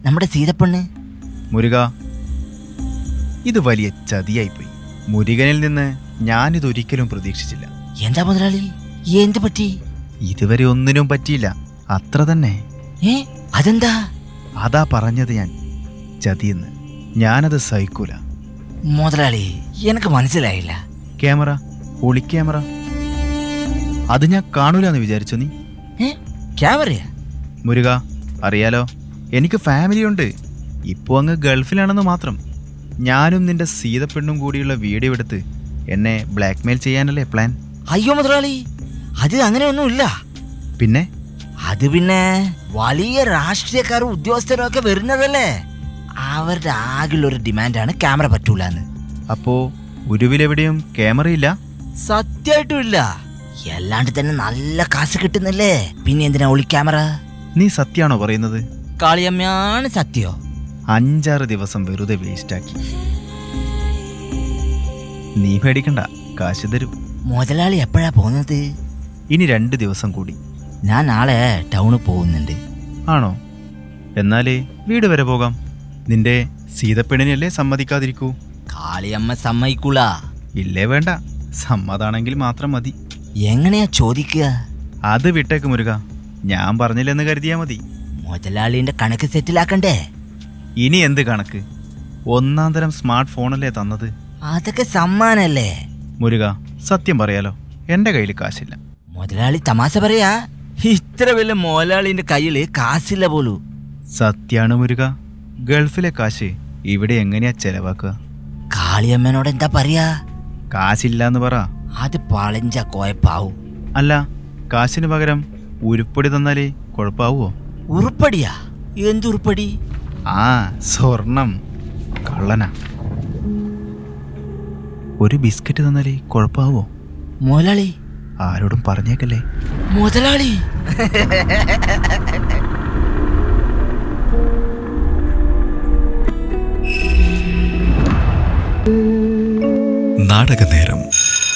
നമ്മുടെ സീതപ്പെണ്ണ് മുരുക ഇത് വലിയ ചതിയായിപ്പോയി മുരുകനിൽ നിന്ന് ഞാനിതൊരിക്കലും പ്രതീക്ഷിച്ചില്ല എന്താ മുതലാളി എന്ത് പറ്റി ഇതുവരെ ഒന്നിനും പറ്റിയില്ല അത്ര തന്നെ ഏ അതെന്താ അതാ പറഞ്ഞത് ഞാൻ ചതിയെന്ന് ഞാനത് സഹിക്കൂല മുതലാളി എനിക്ക് മനസ്സിലായില്ല ക്യാമറ ഒളി ക്യാമറ അത് ഞാൻ കാണൂലെന്ന് വിചാരിച്ചു നീ ഏ ക്യാമറയാ മുരുക അറിയാലോ എനിക്ക് ഫാമിലിയുണ്ട് ഇപ്പോൾ അങ്ങ് ഗൾഫിലാണെന്ന് മാത്രം ഞാനും നിന്റെ സീതപ്പെണ്ണും കൂടിയുള്ള വീഡിയോ എടുത്ത് എന്നെ ബ്ലാക്ക്മെയിൽ ചെയ്യാനല്ലേ പ്ലാൻ അയ്യോ മുതലാളി അത് അങ്ങനെയൊന്നുമില്ല പിന്നെ അത് പിന്നെ വലിയ രാഷ്ട്രീയക്കാരും ഉദ്യോഗസ്ഥരും ഒക്കെ വരുന്നതല്ലേ അവരുടെ ആകെയുള്ള ഒരു ഡിമാൻഡാണ് ക്യാമറ പറ്റൂലെന്ന് അപ്പോ ഉരുവിലെവിടെയും ക്യാമറയില്ല സത്യമായിട്ടും ഇല്ല എല്ലാണ്ട് തന്നെ നല്ല കാശ് കിട്ടുന്നില്ലേ പിന്നെ എന്തിനാ ഒളി ക്യാമറ നീ സത്യാണോ പറയുന്നത് കാളിയമ്മയാണ് സത്യോ അഞ്ചാറ് ദിവസം വെറുതെ വേസ്റ്റാക്കി നീ പേടിക്കണ്ട കാശ് തരും മുതലാളി എപ്പോഴാ പോകുന്നത് ഇനി രണ്ട് ദിവസം കൂടി ഞാൻ നാളെ ടൗണിൽ പോകുന്നുണ്ട് ആണോ എന്നാലേ വീട് വരെ പോകാം നിന്റെ സീതപ്പെണ്ണിനല്ലേ സമ്മതിക്കാതിരിക്കൂ കാളിയമ്മ സമ്മതിക്കൂല ഇല്ലേ വേണ്ട സമ്മതാണെങ്കിൽ മാത്രം മതി എങ്ങനെയാ ചോദിക്കുക അത് വിട്ടേക്ക് മുരുക ഞാൻ പറഞ്ഞില്ലെന്ന് കരുതിയാ മതി മുതലാളിന്റെ കണക്ക് സെറ്റിലാക്കണ്ടേ ഇനി എന്ത് കണക്ക് ഒന്നാം തരം സ്മാർട്ട് ഫോണല്ലേ തന്നത് അതൊക്കെ സമ്മാനല്ലേ മുരുക സത്യം പറയാലോ എൻ്റെ കയ്യിൽ കാശില്ല മുതലാളി തമാശ പറയാ ഇത്ര വലിയ മുതലാളിന്റെ കയ്യില് കാശില്ല പോലു സത്യാണ് മുരുക ഗൾഫിലെ കാശ് ഇവിടെ എങ്ങനെയാ ചെലവാക്കുക കാളിയമ്മനോട് എന്താ പറയാ കാശില്ല എന്ന് പറ അത് പളഞ്ച കോയപ്പാവും അല്ല കാശിന് പകരം ഉരുപ്പൊടി തന്നാലേ കുഴപ്പാവോ ഉറുപ്പടിയാ എന്തുറുപ്പടി ആ സ്വർണം കള്ളനാ ഒരു ബിസ്ക്കറ്റ് തന്നാലേ കുഴപ്പാവോ മുതലാളി ആരോടും പറഞ്ഞേക്കല്ലേ മുതലാളി നാടകനേരം